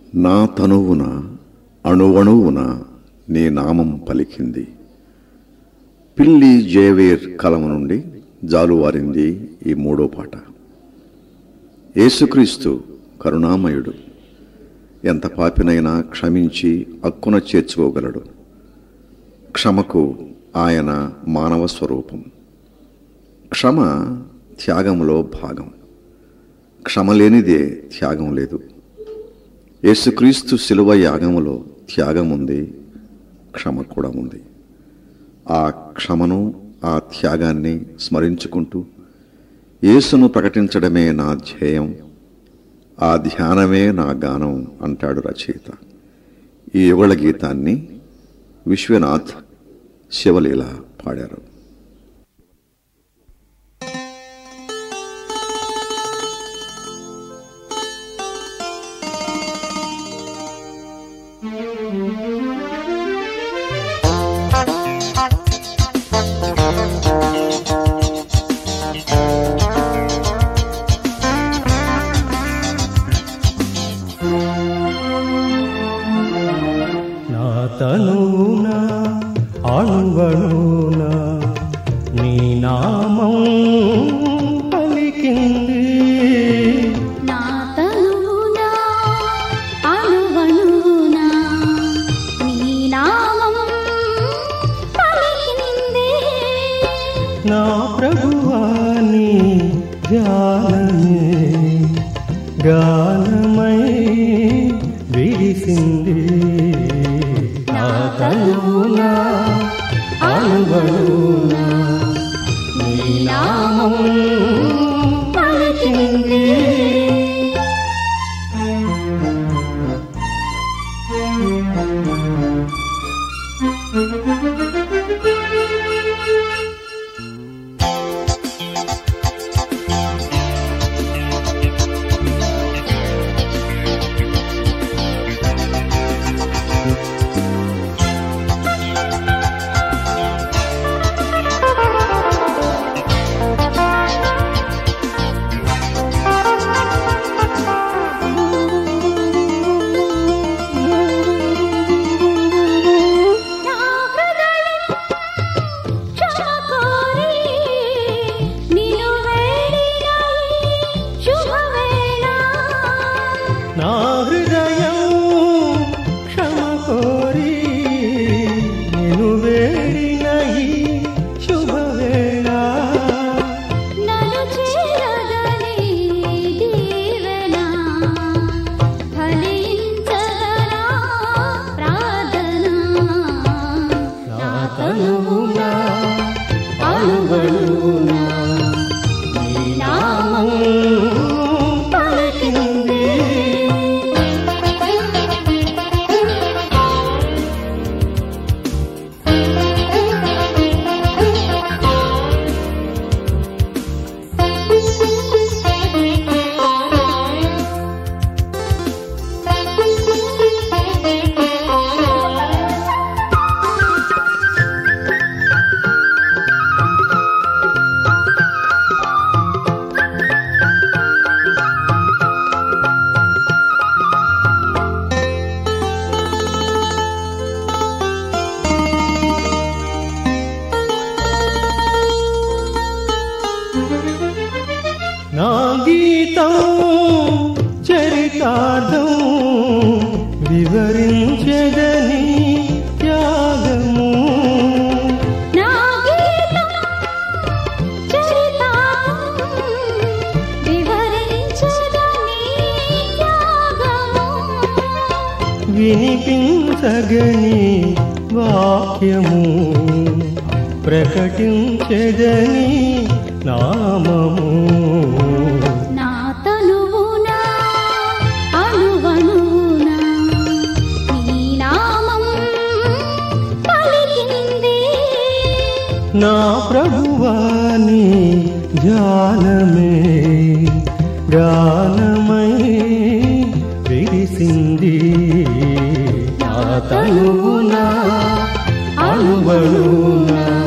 నా తనువున అణువణువున నీ నామం పలికింది పిల్లి జయవేర్ కలం నుండి జాలువారింది ఈ మూడో పాట యేసుక్రీస్తు కరుణామయుడు ఎంత పాపినైనా క్షమించి అక్కున చేర్చుకోగలడు క్షమకు ఆయన మానవ స్వరూపం క్షమ త్యాగంలో భాగం క్షమ లేనిదే త్యాగం లేదు యేసుక్రీస్తు శిలువ యాగములో త్యాగం ఉంది క్షమ కూడా ఉంది ఆ క్షమను ఆ త్యాగాన్ని స్మరించుకుంటూ యేసును ప్రకటించడమే నా ధ్యేయం ఆ ధ్యానమే నా గానం అంటాడు రచయిత ఈ యుగళ గీతాన్ని విశ్వనాథ్ శివలీల పాడారు నా తనువున అణువణున నీ నామం పలికింది నా తనువున అణువణువున నీ నామం పలికింది. నా ప్రభువాని ధ్యానమే గానమై విరిసింది నా తనువున అణువణున నీ నామం పలికింది నా హృదయం క్షమ కోరి నిన్ను వేడిన ఈ శుభవేళ. నా హృదయం క్షమ కోరి నేను వేడిన ఈ శుభవేళ నన్ను చేరగని దీవెన ఫలించగనా ప్రార్థన. నా తనువున అణువణువున నీ నామం పలికింది నా గీతం చరితార్థం వివరించదని త్యాగము నా గీతం చరితార్థం వివరించగని త్యాగము. వినిపించగని వాక్యము ప్రకటించదని నామము నా తనువున అణువణువున నీ నామం పలికింది. నా ప్రభువాని ధ్యానమే గానమై విరిసింది నా తనువున అణువణువున